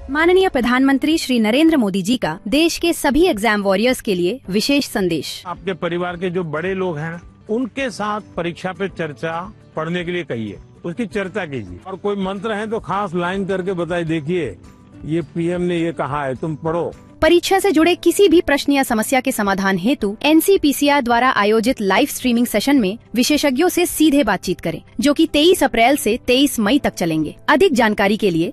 माननीय प्रधानमंत्री श्री नरेंद्र मोदी जी का देश के सभी एग्जाम वॉरियर्स के लिए विशेष संदेश आपके परिवार के जो बड़े लोग हैं उनके साथ परीक्षा पे चर्चा पढ़ने के लिए कहिए उसकी चर्चा कीजिए और कोई मंत्र है तो खास लाइन करके बताइए देखिए ये पीएम ने ये कहा है तुम पढ़ो परीक्षा से जुड़े किसी भी प्रश्न या समस्या के समाधान हेतु एनसीपीसीआर द्वारा आयोजित लाइव स्ट्रीमिंग सेशन में विशेषज्ञों से सीधे बातचीत करें जो कि 23 अप्रैल से 23 मई तक चलेंगे अधिक जानकारी के लिए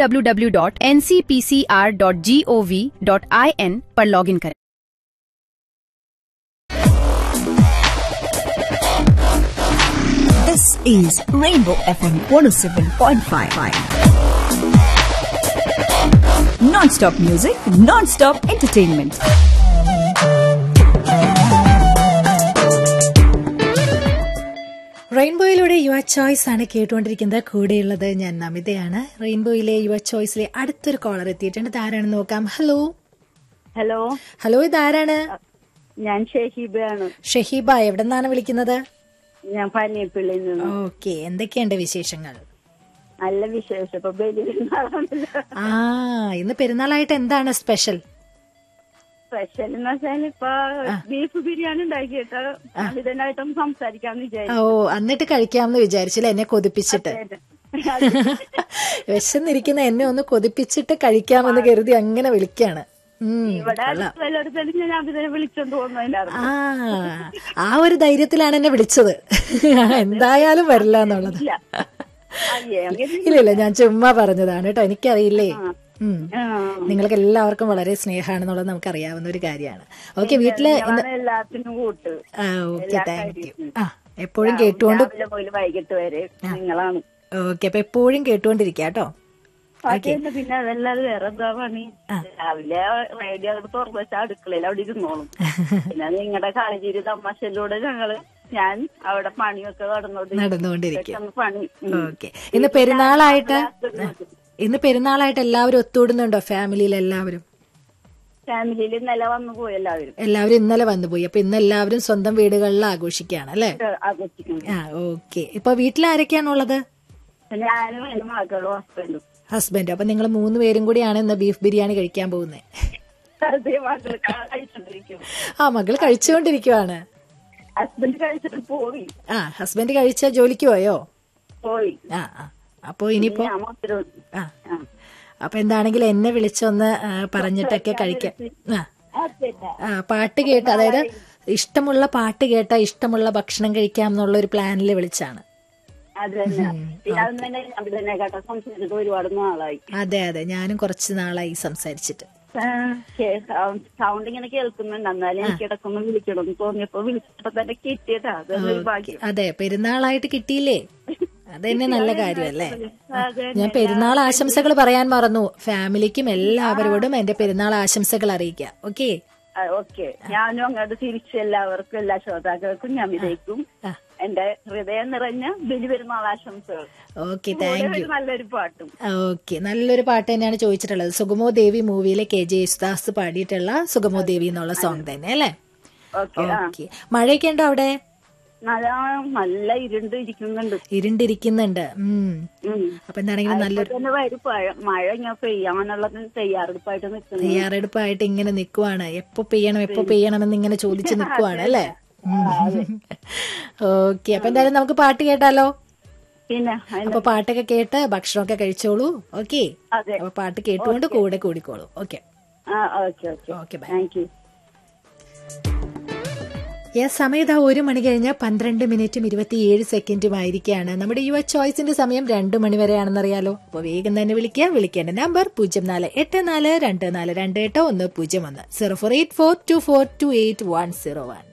www.ncpcr.gov.in पर लॉगिन करें This is Rainbow FM 107.5. Non-stop music, non-stop entertainment. റെയിൻബോയിലൂടെ യുവ ചോയ്സ് ആണ് കേട്ടുകൊണ്ടിരിക്കുന്നത് കൂടെയുള്ളത് ഞാൻ നമിതയാണ് റെയിൻബോയിലെ യുവ ചോയ്സിലെ അടുത്തൊരു കോളർ എത്തിയിട്ടുണ്ട് ഇതാരാണെന്ന് നോക്കാം ഹലോ ഹലോ ഹലോ ഇതാരാണ് ഞാൻ ഷഹീബയാണ് ഷഹീബ എവിടെ നിന്നാണ് വിളിക്കുന്നത് ഞാൻ പന്നിയപ്പിള്ളിയിൽ നിന്ന് ഓക്കെ എന്തൊക്കെയുണ്ട് വിശേഷങ്ങൾ നല്ല വിശേഷം ഇപ്പൊ ബലിപെരുന്നാളാണല്ലോ ആ ഇന്ന് പെരുന്നാളായിട്ട് എന്താണ് സ്പെഷ്യൽ സ്പെഷ്യൽ എന്ന് വെച്ചാൽ ഇപ്പൊ ബീഫ് ബിരിയാണി ഉണ്ടാക്കിയിട്ട് ഇതിനായിട്ടും സംസാരിക്കാന്ന് ഓ വിചാരിച്ചു എന്നിട്ട് കഴിക്കാമെന്ന് വിചാരിച്ചില്ല എന്നെ കൊതിപ്പിച്ചിട്ട് വിശന്നിരിക്കുന്ന എന്നെ ഒന്ന് കൊതിപ്പിച്ചിട്ട് കഴിക്കാമെന്ന് കരുതി അങ്ങനെ വിളിക്കാണ് ഉം, ഇവിടെ കൊള്ളാം. വല്ലയിടത്തും ഞാൻ അഭിതനെ വിളിച്ചോണ്ട് പോകുന്നതിനായിരുന്നു ആ ആ ഒരു ധൈര്യത്തിലാണ് എന്നെ വിളിച്ചത് എന്തായാലും വരില്ല എന്നുള്ളത് ഇല്ല അയ്യേ അങ്ങനെ ഇല്ല ഇല്ല ഞാൻ ചുമ്മാ പറഞ്ഞതാണ് കേട്ടോ എനിക്കറിയില്ലേ ഉം. ആ. നിങ്ങൾക്ക് എല്ലാവർക്കും വളരെ സ്നേഹമാണെന്നുള്ളത് നമുക്ക് അറിയാവുന്ന ഒരു കാര്യമാണ് ഓക്കെ വീട്ടില് ഇന്ന് നിങ്ങളാണ് എല്ലാത്തിനും കൂട്ട് ആ ഓക്കെ എല്ലാ താങ്ക് യു കാര്യത്തിനും. ആ എപ്പോഴും കേട്ടുകൊണ്ട് രാവിലെ മുതൽ വൈകിട്ട് വരെ നിങ്ങളാണ് ഓക്കെ അപ്പൊ എപ്പോഴും കേട്ടുകൊണ്ടിരിക്കുക കേട്ടോ അതല്ല പിന്നെ അതല്ലാതെ വേറെ എന്താ പണി രാവിലെ റേഡിയോ അങ്ങോട്ട് തുറന്നു വെച്ചാൽ അടുക്കളയിൽ അവിടെ ഇരുന്നോളും പിന്നെ നിങ്ങളുടെ കളഞ്ചേരി തമാശയിലൂടെ ഞങ്ങള് ഞാൻ അവിടെ പണിയൊക്കെ നടന്നോണ്ട് നടന്നുകൊണ്ടിരിക്കും പെട്ടെന്ന് പണി ഓക്കെ ഇന്ന് പെരുന്നാളായിട്ട് ഇന്ന് പെരുന്നാളായിട്ട് എല്ലാവരും ഒത്തുകൂടുന്നുണ്ടോ ഫാമിലിയിൽ എല്ലാവരും ഫാമിലിയിൽ ഇന്നലെ വന്നു പോയി എല്ലാവരും എല്ലാവരും ഇന്നലെ വന്നുപോയി അപ്പൊ ഇന്ന് എല്ലാവരും സ്വന്തം വീടുകളിൽ ആഘോഷിക്കുകയാണ് അല്ലേ ആഘോഷിക്കുന്നു ആ ഓക്കെ ഇപ്പൊ വീട്ടിൽ ആരൊക്കെയാണുള്ളത് ഞാനും എന്റെ മകളും ഹസ്ബൻഡും ഹസ്ബൻഡ് അപ്പൊ നിങ്ങൾ മൂന്ന് പേരും കൂടിയാണ് ഇന്ന് ബീഫ് ബിരിയാണി കഴിക്കാൻ പോകുന്നത് അതേ മകള് കഴിച്ചോണ്ടിരിക്കും ആ മകൾ കഴിച്ചുകൊണ്ടിരിക്കുവാണ് ഹസ്ബൻഡ് കഴിച്ചിട്ട് പോയി ആ ഹസ്ബൻഡ് കഴിച്ച ജോലിക്ക് പോയോ പോയി ആ ആ അപ്പൊ ഇനിയിപ്പോ ഞാൻ മാത്രം ആ അപ്പൊ എന്താണെങ്കിലും എന്നെ വിളിച്ചൊന്ന് ആ, പറഞ്ഞിട്ടൊക്കെ കഴിക്കാം ആ അതല്ല ആ, പാട്ട് കേട്ട് അതായത് ഇഷ്ടമുള്ള പാട്ട് കേട്ട ഇഷ്ടമുള്ള ഭക്ഷണം കഴിക്കാം എന്നുള്ള ഒരു പ്ലാനിൽ വിളിച്ചാണ് അത് തന്നെ പിന്നെ അത് തന്നെ അഭിതനെ കേട്ടോ സംസാരിച്ചിട്ട് ഒരുപാട് നാളായി അതെ അതെ ഞാനും കുറച്ച് നാളായി സംസാരിച്ചിട്ട് സൗണ്ട് ഇങ്ങനെ കേൾക്കുന്നുണ്ട് എന്നാലും എനിക്ക് ഇടക്കൊന്ന് വിളിക്കണം എന്ന് തോന്നിയപ്പോ വിളിച്ചപ്പോ തന്നെ കിട്ടിയതാ അതൊരു ഭാഗ്യം അതെ പെരുന്നാളായിട്ട് കിട്ടിയില്ലേ അതന്നെ നല്ല കാര്യമല്ലേ അതെ ഞാൻ പെരുന്നാൾ ആശംസകൾ പറയാൻ മറന്നു ഫാമിലിക്കും എല്ലാവരോടും എന്റെ പെരുന്നാൾ ആശംസകൾ അറിയിക്കാം ഓക്കെ ഓക്കെ ഞാനും അങ്ങോട്ട് തിരിച്ച് എല്ലാവർക്കും എല്ലാ ശ്രോതാക്കൾക്കും ഞാൻ വിതയ്ക്കും എന്റെ ഹൃദയം നിറഞ്ഞ ബലിപെരുന്നാൾ ആശംസകൾ ഓക്കെ കൂടെ താങ്ക് ഒരു യു നല്ലൊരു പാട്ടും ഓക്കെ നല്ലൊരു പാട്ട് തന്നെയാണ് ചോദിച്ചിട്ടുള്ളത് സുഗമോ ദേവി മൂവിയിലെ കെ ജെ യേശുദാസ് പാടിയിട്ടുള്ള സുഗമോ ദേവി എന്നുള്ള സോങ് തന്നെ അല്ലേ ഓക്കെ ആ ഓക്കെ മഴയൊക്കെ ഉണ്ടോ അവിടെ നല്ല നല്ല ഇരുണ്ട് ഇരിക്കുന്നുണ്ട് ഇരുണ്ടിരിക്കുന്നുണ്ട് ഉം ഉം. അപ്പൊ എന്താണെങ്കിലും നല്ലൊരു ഇപ്പൊ തന്നെ വരും പഴ- മഴ ഇങ്ങനെ പെയ്യാനുള്ള തയ്യാറെടുപ്പായിട്ട് നിൽക്കുന്നു തയ്യാറെടുപ്പായിട്ട് ഇങ്ങനെ നിക്കുവാണ് എപ്പോ പെയ്യണം എപ്പോ പെയ്യണം എന്ന് ഇങ്ങനെ ചോദിച്ച് നിക്കുവാണ് അല്ലേ ഓക്കെ അപ്പൊ എന്തായാലും നമുക്ക് പാട്ട് കേട്ടാലോ പിന്നെ അതിന് അപ്പൊ പാട്ടൊക്കെ കേട്ട് ഭക്ഷണമൊക്കെ കഴിച്ചോളൂ ഓക്കെ അതെ അപ്പൊ പാട്ട് കേട്ടുകൊണ്ട് കൂടെ കൂടിക്കോളൂ ഓക്കെ ആ okay okay okay bye thank you ഈ സമയത്ത് ഒരു മണി കഴിഞ്ഞ് പന്ത്രണ്ട് മിനിറ്റും ഇരുപത്തിയേഴ് സെക്കൻഡും ആയിരിക്കുകയാണ് നമ്മുടെ യുവ ചോയ്സിന്റെ സമയം രണ്ട് മണി വരെയാണെന്നറിയാലോ അപ്പോൾ വേഗം തന്നെ വിളിക്കുക വിളിക്കേണ്ട നമ്പർ പൂജ്യം നാല് എട്ട് നാല് രണ്ട് നാല് രണ്ട് എട്ട് ഒന്ന് പൂജ്യം ഒന്ന് zero four eight four two four two eight one zero one